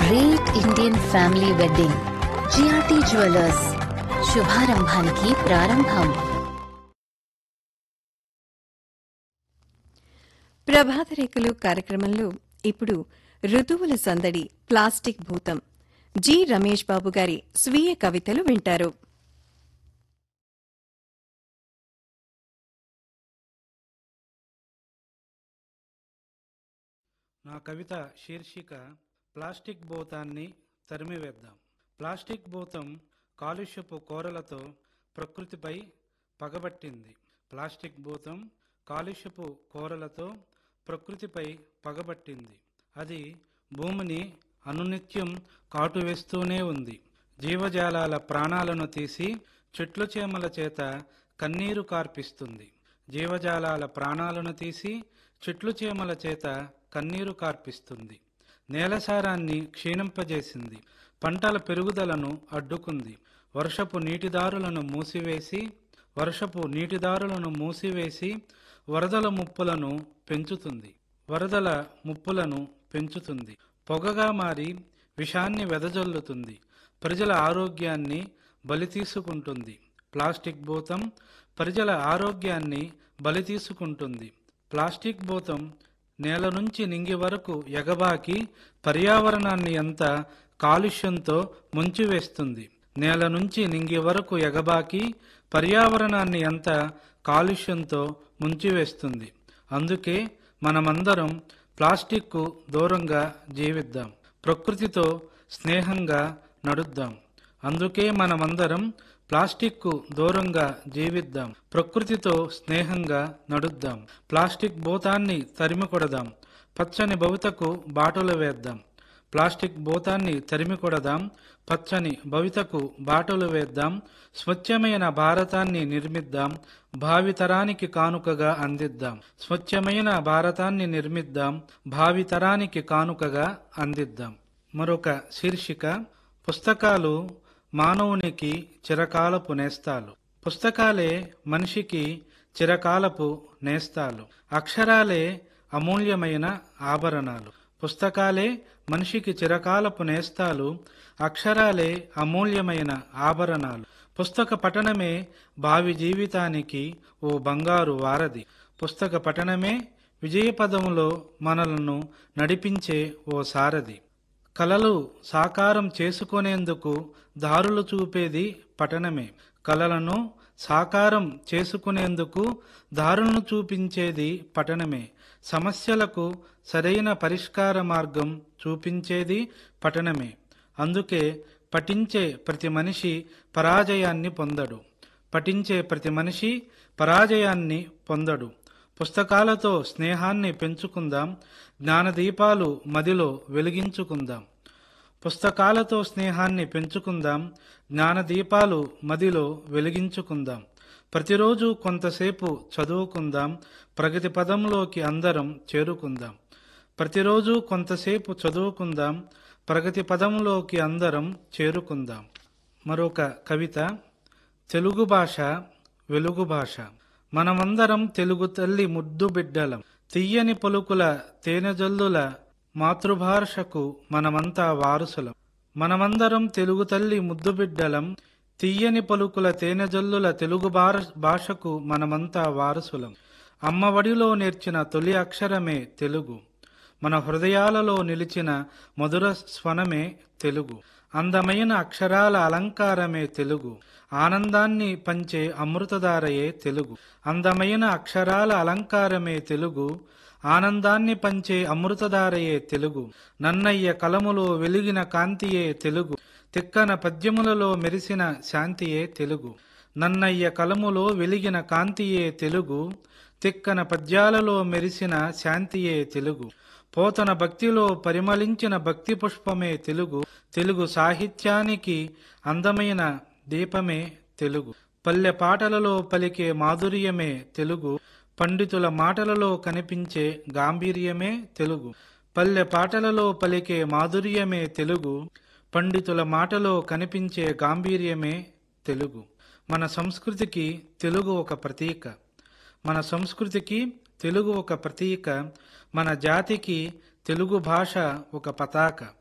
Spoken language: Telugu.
great Indian family wedding GRT jewellers శుభారంభానికి ప్రారంభం ప్రభాత రేఖలు కార్యక్రమంలో ఇప్పుడు ఋతువుల సందడి ప్లాస్టిక్ భూతం జి రమేష్ బాబు గారి స్వీయ కవితలు వింటారు నా కవిత శీర్షిక ప్లాస్టిక్ భూతాన్ని తరిమివేద్దాం ప్లాస్టిక్ భూతం కాలుష్యపు కోరలతో ప్రకృతిపై పగబట్టింది ప్లాస్టిక్ భూతం కాలుష్యపు కోరలతో ప్రకృతిపై పగబట్టింది అది భూమిని అనునిత్యం కాటువేస్తూనే ఉంది జీవజాలాల ప్రాణాలను తీసి చెట్లు చేమల చేత కన్నీరు కార్పిస్తుంది జీవజాలాల ప్రాణాలను తీసి చెట్లు చేమల చేత కన్నీరు కార్పిస్తుంది నేలసారాన్ని క్షీణింపజేసింది పంటల పెరుగుదలను అడ్డుకుంది వర్షపు నీటిదారులను మూసివేసి వర్షపు నీటిదారులను మూసివేసి వరదల ముప్పులను పెంచుతుంది వరదల ముప్పులను పెంచుతుంది పొగగా మారి విషాన్ని వెదజల్లుతుంది ప్రజల ఆరోగ్యాన్ని బలి తీసుకుంటుంది ప్లాస్టిక్ భూతం ప్రజల ఆరోగ్యాన్ని బలి తీసుకుంటుంది ప్లాస్టిక్ భూతం నేల నుంచి నింగి వరకు ఎగబాకి పర్యావరణాన్ని ఎంత కాలుష్యంతో ముంచివేస్తుంది నేల నుంచి నింగి వరకు ఎగబాకి పర్యావరణాన్ని ఎంత కాలుష్యంతో ముంచివేస్తుంది అందుకే మనమందరం ప్లాస్టిక్కు దూరంగా జీవిద్దాం ప్రకృతితో స్నేహంగా నడుద్దాం అందుకే మనమందరం ప్లాస్టిక్కు దూరంగా జీవిద్దాం ప్రకృతితో స్నేహంగా నడుద్దాం ప్లాస్టిక్ భూతాన్ని తరిమి కొడదాం పచ్చని భవితకు బాటలు వేద్దాం ప్లాస్టిక్ భూతాన్ని తరిమి కొడదాం పచ్చని భవితకు బాటలు వేద్దాం స్వచ్ఛమైన భారతాన్ని నిర్మిద్దాం భావితరానికి కానుకగా అందిద్దాం స్వచ్ఛమైన భారతాన్ని నిర్మిద్దాం భావితరానికి కానుకగా అందిద్దాం మరొక శీర్షిక పుస్తకాలు మానవునికి చిరకాలపు నేస్తాలు పుస్తకాలే మనిషికి చిరకాలపు నేస్తాలు అక్షరాలే అమూల్యమైన ఆభరణాలు పుస్తకాలే మనిషికి చిరకాలపు నేస్తాలు అక్షరాలే అమూల్యమైన ఆభరణాలు పుస్తక పఠనమే భావి జీవితానికి ఓ బంగారు వారధి పుస్తక పఠనమే విజయపదములో మనలను నడిపించే ఓ సారథి కలలు సాకారం చేసుకునేందుకు దారులు చూపేది పఠనమే కలలను సాకారం చేసుకునేందుకు దారులను చూపించేది పఠనమే సమస్యలకు సరైన పరిష్కార మార్గం చూపించేది పఠనమే అందుకే పఠించే ప్రతి మనిషి పరాజయాన్ని పొందడు పఠించే ప్రతి మనిషి పరాజయాన్ని పొందడు పుస్తకాలతో స్నేహాన్ని పెంచుకుందాం జ్ఞానదీపాలు మదిలో వెలిగించుకుందాం పుస్తకాలతో స్నేహాన్ని పెంచుకుందాం జ్ఞానదీపాలు మదిలో వెలిగించుకుందాం ప్రతిరోజు కొంతసేపు చదువుకుందాం ప్రగతి పదంలోకి అందరం చేరుకుందాం ప్రతిరోజు కొంతసేపు చదువుకుందాం ప్రగతి పదంలోకి అందరం చేరుకుందాం మరొక కవిత తెలుగు భాష వెలుగు భాష మనమందరం తెలుగు తల్లి ముద్దు బిడ్డలం తీయని పలుకుల తేనెజల్లుల మాతృభాషకు మనమంతా వారసులం మనమందరం తెలుగు తల్లి ముద్దు బిడ్డలం తీయని పలుకుల తేనెజల్లుల తెలుగు భార- భాషకు మనమంతా వారసులం అమ్మఒడిలో నేర్చిన తొలి అక్షరమే తెలుగు మన హృదయాలలో నిలిచిన మధుర స్వనమే తెలుగు అందమైన అక్షరాల అలంకారమే తెలుగు ఆనందాన్ని పంచే అమృతధారయే తెలుగు అందమైన అక్షరాల అలంకారమే తెలుగు ఆనందాన్ని పంచే అమృతధారయే తెలుగు నన్నయ్య కలములో వెలిగిన కాంతియే తెలుగు తిక్కన పద్యములలో మెరిసిన శాంతియే తెలుగు నన్నయ్య కలములో వెలిగిన కాంతియే తెలుగు తిక్కన పద్యాలలో మెరిసిన శాంతియే తెలుగు పోతన భక్తిలో పరిమళించిన భక్తి పుష్పమే తెలుగు తెలుగు సాహిత్యానికి అందమైన దీపమే తెలుగు పల్లె పాటలలో పలికే మాధుర్యమే తెలుగు పండితుల మాటలలో కనిపించే గాంభీర్యమే తెలుగు పల్లె పాటలలో పలికే మాధుర్యమే తెలుగు పండితుల మాటలో కనిపించే గాంభీర్యమే తెలుగు మన సంస్కృతికి తెలుగు ఒక ప్రతీక మన సంస్కృతికి తెలుగు ఒక ప్రతీక మన జాతికి తెలుగు భాష ఒక పతాక